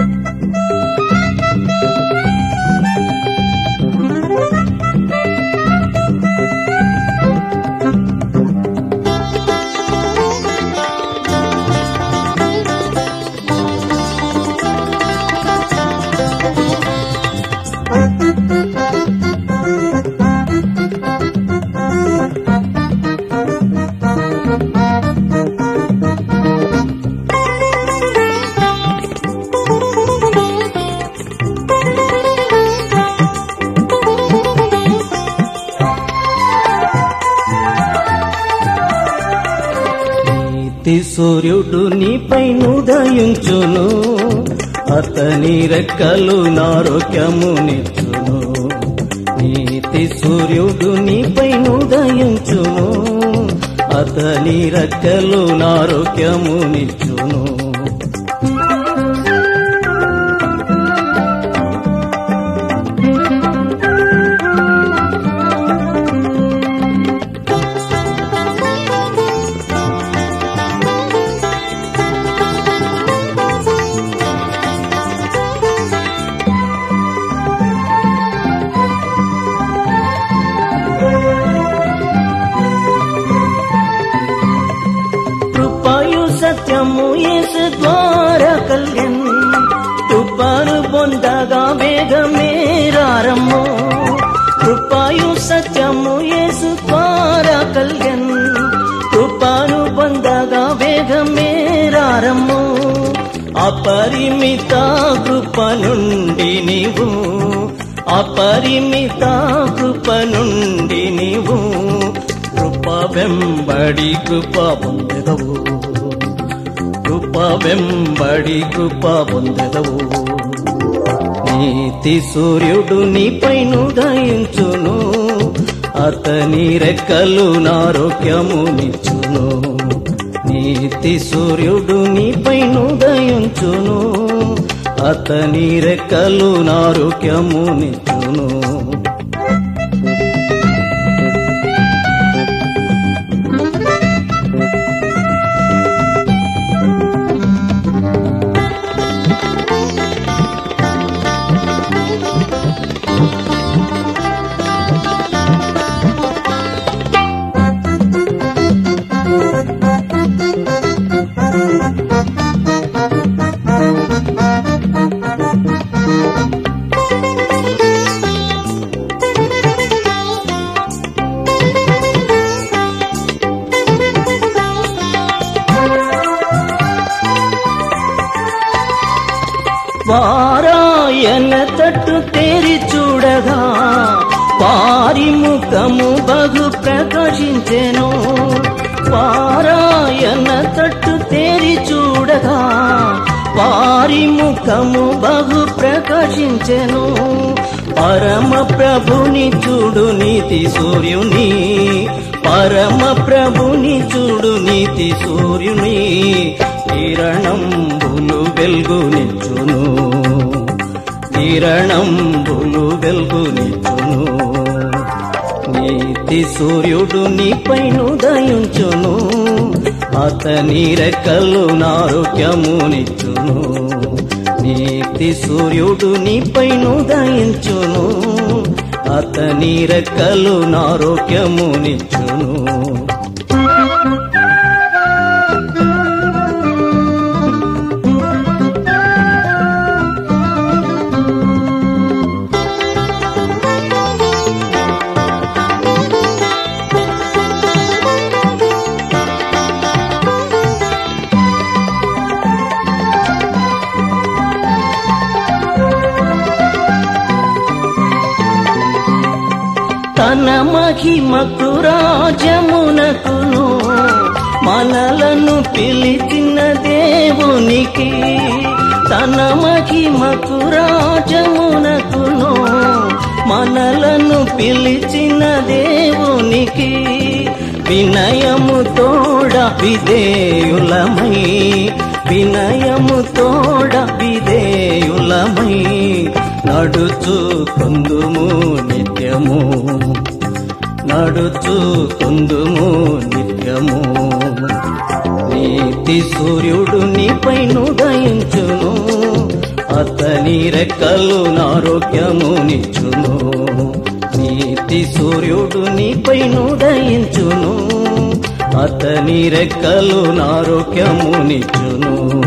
నీతి సూర్యుడు నీపై ఉదయించును అతని రెక్కలు నారోగ్యమునిచ్చును నీతి సూర్యుడు నీపై ఉదయించును అతని రెక్కలు నారోగ్యమునిచ్చును కృపయు సత్యము యేసు ద్వారా కళ్యాణ్ కృపను పొందగా వేగమేరారమ్ము కృపయు సత్యము యేసు ద్వారా కళ్యాణ్ కృపను పొందగా వేగమేరారమ్ము అపరిమిత కృప నుండి నీవు అపరిమిత కృప నుండి నీవు కృప వెంబడి కృప పొందెదవు కృప వెంబడి కృప పొందెదవు నీతి సూర్యుడు నీపై ఉదయించును అతని రెక్కలు నారోగ్యమునిచ్చును నీతి సూర్యుడు నీపై ఉదయించును అతని రెక్కలు నారోగ్యమునిచ్చును వారాయన తట్టు తేరి చూడగా వారి ముఖము బగు ప్రకాశించెను వారాయన తట్టు తేరి చూడగా వారి ముఖము బగు ప్రకాశించెను పరమ ప్రభుని చూడు నీతి సూర్యుని పరమ ప్రభుని చూడు నీతి సూర్యుని కిరణంబులు వెల్గునిచ్చును కిరణంబులు వెల్గునిచ్చును నీతి సూర్యుడు నీపై ఉదయించును అతని రెక్కలు నారోగ్యమునిచ్చును నీతి సూర్యుడు నీపై ఉదయించును అతని రెక్కలు నారోగ్యమునిచ్చును తన మహిమకు రాజమునకును మనలను పిలిచిన దేవునికి తన మహిమకు రాజమునకును మనలను పిలిచిన దేవునికి వినయము తోడ విధేయులమై వినయము తోడ విధేయులమై నడుచు కొందుము నిత్యము నడుచు కొందుము నిత్యము నీతి సూర్యుడు నీపై ఉదయించును అతని రెక్కలు నారోగ్యమునిచ్చును నీతి సూర్యుడు నీపై ఉదయించును అతని రెక్కలు నారోగ్యమునిచ్చును